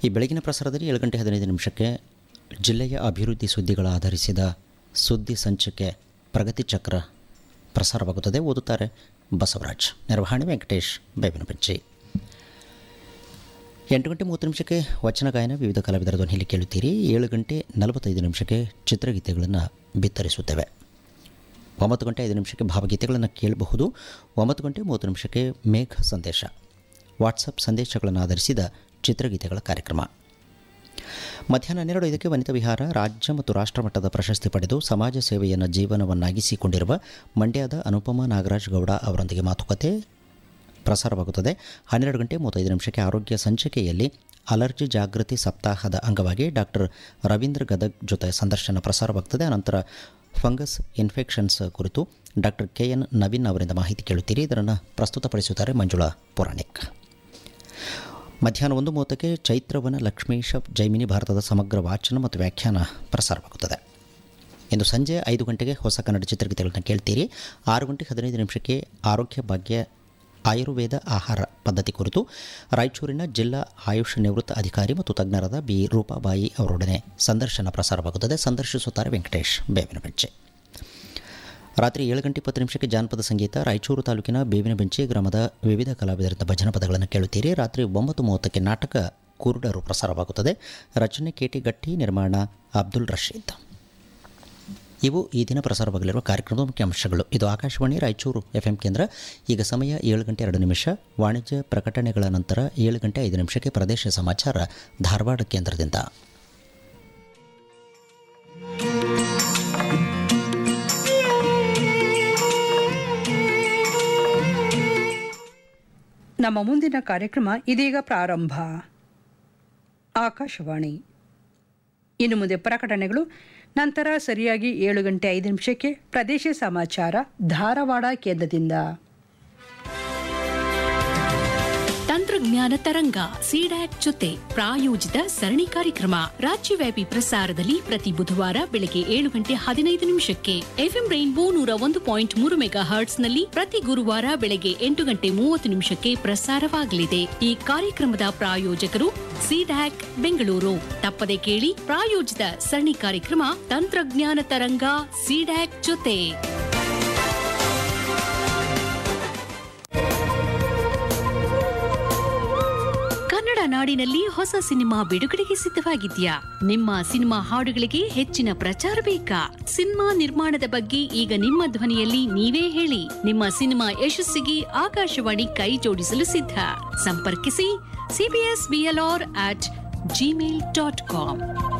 ಈ ಬೆಳಗಿನ ಪ್ರಸಾರದಲ್ಲಿ ಏಳು ಗಂಟೆ ಹದಿನೈದು ನಿಮಿಷಕ್ಕೆ ಜಿಲ್ಲೆಯ ಅಭಿವೃದ್ಧಿ ಸುದ್ದಿಗಳ ಆಧರಿಸಿದ ಸುದ್ದಿ ಸಂಚಿಕೆ ಪ್ರಗತಿ ಚಕ್ರ ಪ್ರಸಾರವಾಗುತ್ತದೆ ಓದುತ್ತಾರೆ ಬಸವರಾಜ್ ನಿರ್ವಹಣೆ ವೆಂಕಟೇಶ್ ಬೇವಿನಪಂಚಿ ಎಂಟು ಗಂಟೆ ಮೂವತ್ತು ನಿಮಿಷಕ್ಕೆ ವಚನ ಗಾಯನ ವಿವಿಧ ಕಲಾವಿದರ ಧ್ವನಿಯಲ್ಲಿ ಕೇಳುತ್ತೀರಿ ಏಳು ಗಂಟೆ ನಲವತ್ತೈದು ನಿಮಿಷಕ್ಕೆ ಚಿತ್ರಗೀತೆಗಳನ್ನು ಬಿತ್ತರಿಸುತ್ತೇವೆ ಒಂಬತ್ತು ಗಂಟೆ ಐದು ನಿಮಿಷಕ್ಕೆ ಭಾವಗೀತೆಗಳನ್ನು ಕೇಳಬಹುದು ಒಂಬತ್ತು ಗಂಟೆ ಮೂವತ್ತು ನಿಮಿಷಕ್ಕೆ ಮೇಘ ಸಂದೇಶ ವಾಟ್ಸಪ್ ಸಂದೇಶಗಳನ್ನು ಆಧರಿಸಿದ ಚಿತ್ರಗೀತೆಗಳ ಕಾರ್ಯಕ್ರಮ ಮಧ್ಯಾಹ್ನ ಹನ್ನೆರಡು ಐದಕ್ಕೆ ವನಿತಾ ವಿಹಾರ ರಾಜ್ಯ ಮತ್ತು ರಾಷ್ಟ್ರಮಟ್ಟದ ಪ್ರಶಸ್ತಿ ಪಡೆದು ಸಮಾಜ ಸೇವೆಯನ್ನು ಜೀವನವನ್ನಾಗಿಸಿಕೊಂಡಿರುವ ಮಂಡ್ಯದ ಅನುಪಮ ನಾಗರಾಜ್ ಗೌಡ ಅವರೊಂದಿಗೆ ಮಾತುಕತೆ ಪ್ರಸಾರವಾಗುತ್ತದೆ ಹನ್ನೆರಡು ಗಂಟೆ ಮೂವತ್ತೈದು ನಿಮಿಷಕ್ಕೆ ಆರೋಗ್ಯ ಸಂಚಿಕೆಯಲ್ಲಿ ಅಲರ್ಜಿ ಜಾಗೃತಿ ಸಪ್ತಾಹದ ಅಂಗವಾಗಿ ಡಾಕ್ಟರ್ ರವೀಂದ್ರ ಗದಗ್ ಜೊತೆ ಸಂದರ್ಶನ ಪ್ರಸಾರವಾಗ್ತದೆ ಅನಂತರ ಫಂಗಸ್ ಇನ್ಫೆಕ್ಷನ್ಸ್ ಕುರಿತು ಡಾಕ್ಟರ್ ಕೆ ಎನ್ ನವೀನ್ ಅವರಿಂದ ಮಾಹಿತಿ ಕೇಳುತ್ತೀರಿ ಇದನ್ನು ಪ್ರಸ್ತುತಪಡಿಸುತ್ತಾರೆ ಮಂಜುಳಾ ಪುರಾಣಿಕ್ ಮಧ್ಯಾಹ್ನ ಒಂದು ಮೂವತ್ತಕ್ಕೆ ಚೈತ್ರವನ ಲಕ್ಷ್ಮೀಶ ಜೈಮಿನಿ ಭಾರತದ ಸಮಗ್ರ ವಾಚನ ಮತ್ತು ವ್ಯಾಖ್ಯಾನ ಪ್ರಸಾರವಾಗುತ್ತದೆ ಇಂದು ಸಂಜೆ ಐದು ಗಂಟೆಗೆ ಹೊಸ ಕನ್ನಡ ಚಿತ್ರಗೀತೆಗಳನ್ನು ಕೇಳ್ತೀರಿ ಆರು ಗಂಟೆ ಹದಿನೈದು ನಿಮಿಷಕ್ಕೆ ಆರೋಗ್ಯ ಭಾಗ್ಯ ಆಯುರ್ವೇದ ಆಹಾರ ಪದ್ಧತಿ ಕುರಿತು ರಾಯಚೂರಿನ ಜಿಲ್ಲಾ ಆಯುಷ್ ನಿವೃತ್ತ ಅಧಿಕಾರಿ ಮತ್ತು ತಜ್ಞರಾದ ಬಿ ರೂಪಾಬಾಯಿ ಅವರೊಡನೆ ಸಂದರ್ಶನ ಪ್ರಸಾರವಾಗುತ್ತದೆ ಸಂದರ್ಶಿಸುತ್ತಾರೆ ವೆಂಕಟೇಶ್ ಬೇವಿನಬೆಂಚೆ ರಾತ್ರಿ ಏಳು ಗಂಟೆ ಇಪ್ಪತ್ತು ನಿಮಿಷಕ್ಕೆ ಜಾನಪದ ಸಂಗೀತ ರಾಯಚೂರು ತಾಲೂಕಿನ ಬೇವಿನಬೆಂಚಿ ಗ್ರಾಮದ ವಿವಿಧ ಕಲಾವಿದರಿಂದ ಭಜನ ಪದಗಳನ್ನು ಕೇಳುತ್ತೀರಿ ರಾತ್ರಿ ಒಂಬತ್ತು ಮೂವತ್ತಕ್ಕೆ ನಾಟಕ ಕುರುಡರು ಪ್ರಸಾರವಾಗುತ್ತದೆ ರಚನೆ ಕೆಟಿ ಗಟ್ಟಿ ನಿರ್ಮಾಣ ಅಬ್ದುಲ್ ರಶೀದ್ ಇವು ಈ ದಿನ ಪ್ರಸಾರವಾಗಲಿರುವ ಕಾರ್ಯಕ್ರಮದ ಮುಖ್ಯ ಅಂಶಗಳು ಇದು ಆಕಾಶವಾಣಿ ರಾಯಚೂರು ಎಫ್ ಎಂ ಕೇಂದ್ರ ಈಗ ಸಮಯ ಏಳು ಗಂಟೆ ಎರಡು ನಿಮಿಷ ವಾಣಿಜ್ಯ ಪ್ರಕಟಣೆಗಳ ನಂತರ ಏಳು ಗಂಟೆ ಐದು ನಿಮಿಷಕ್ಕೆ ಪ್ರದೇಶ ಸಮಾಚಾರ ಧಾರವಾಡ ಕೇಂದ್ರದಿಂದ ನಮ್ಮ ಮುಂದಿನ ಕಾರ್ಯಕ್ರಮ ಇದೀಗ ಪ್ರಾರಂಭ ಆಕಾಶವಾಣಿ ಇನ್ನು ಮುಂದೆ ಪ್ರಕಟಣೆಗಳು ನಂತರ ಸರಿಯಾಗಿ ಏಳು ಗಂಟೆ ಐದು ನಿಮಿಷಕ್ಕೆ ಪ್ರದೇಶ ಸಮಾಚಾರ ಧಾರವಾಡ ಕೇಂದ್ರದಿಂದ ತಂತ್ರಜ್ಞಾನ ತರಂಗ ಸಿಡ್ಯಾಕ್ ಜೊತೆ ಪ್ರಾಯೋಜಿತ ಸರಣಿ ಕಾರ್ಯಕ್ರಮ ರಾಜ್ಯವ್ಯಾಪಿ ಪ್ರಸಾರದಲ್ಲಿ ಪ್ರತಿ ಬುಧವಾರ ಬೆಳಗ್ಗೆ ಏಳು ಗಂಟೆ ಹದಿನೈದು ನಿಮಿಷಕ್ಕೆ ಎಫ್ಎಂ ರೈನ್ಬೋ ನೂರ ಒಂದು ಪಾಯಿಂಟ್ ಮೂರು ಮೆಗಾ ಹರ್ಟ್ಸ್ ನಲ್ಲಿ ಪ್ರತಿ ಗುರುವಾರ ಬೆಳಗ್ಗೆ ಎಂಟು ಗಂಟೆ ಮೂವತ್ತು ನಿಮಿಷಕ್ಕೆ ಪ್ರಸಾರವಾಗಲಿದೆ ಈ ಕಾರ್ಯಕ್ರಮದ ಪ್ರಾಯೋಜಕರು ಸಿಡ್ಯಾಕ್ ಬೆಂಗಳೂರು ತಪ್ಪದೆ ಕೇಳಿ ಪ್ರಾಯೋಜಿತ ಸರಣಿ ಕಾರ್ಯಕ್ರಮ ತಂತ್ರಜ್ಞಾನ ತರಂಗ ಸಿಡ್ಯಾಕ್ ಜೊತೆ ಕನ್ನಡ ನಾಡಿನಲ್ಲಿ ಹೊಸ ಸಿನಿಮಾ ಬಿಡುಗಡೆಗೆ ಸಿದ್ಧವಾಗಿದ್ಯಾ ನಿಮ್ಮ ಸಿನಿಮಾ ಹಾಡುಗಳಿಗೆ ಹೆಚ್ಚಿನ ಪ್ರಚಾರ ಬೇಕಾ ಸಿನಿಮಾ ನಿರ್ಮಾಣದ ಬಗ್ಗೆ ಈಗ ನಿಮ್ಮ ಧ್ವನಿಯಲ್ಲಿ ನೀವೇ ಹೇಳಿ ನಿಮ್ಮ ಸಿನಿಮಾ ಯಶಸ್ಸಿಗೆ ಆಕಾಶವಾಣಿ ಕೈ ಜೋಡಿಸಲು ಸಿದ್ಧ ಸಂಪರ್ಕಿಸಿ CBS BLR at Gmail dot com